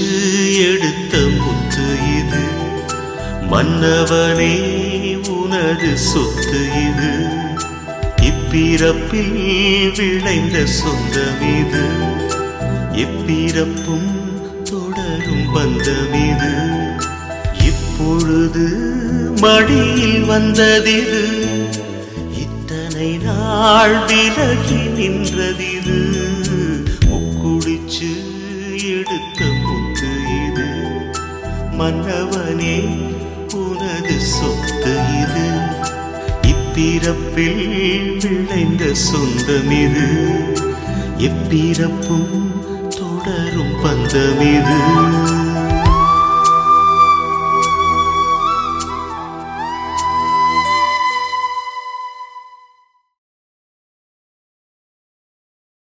எடுத்த முத்து இது மன்னவனே உனது சொத்து இது இப்பிறப்பில் விளைந்த சொந்தம் இது எப்பிறப்பும் தொடரும் பந்தம் இது இப்பொழுது மடியில் வந்ததிது இத்தனை நாள் விலகி நின்றதிது முக்குடிச்சு எடுத்த முத்து இது மன்னவனே உனது சொத்து இது இப்பிறப்பில் விளைந்த சொந்தம் இது எப்பிறப்பும் தொடரும் பந்தம் இது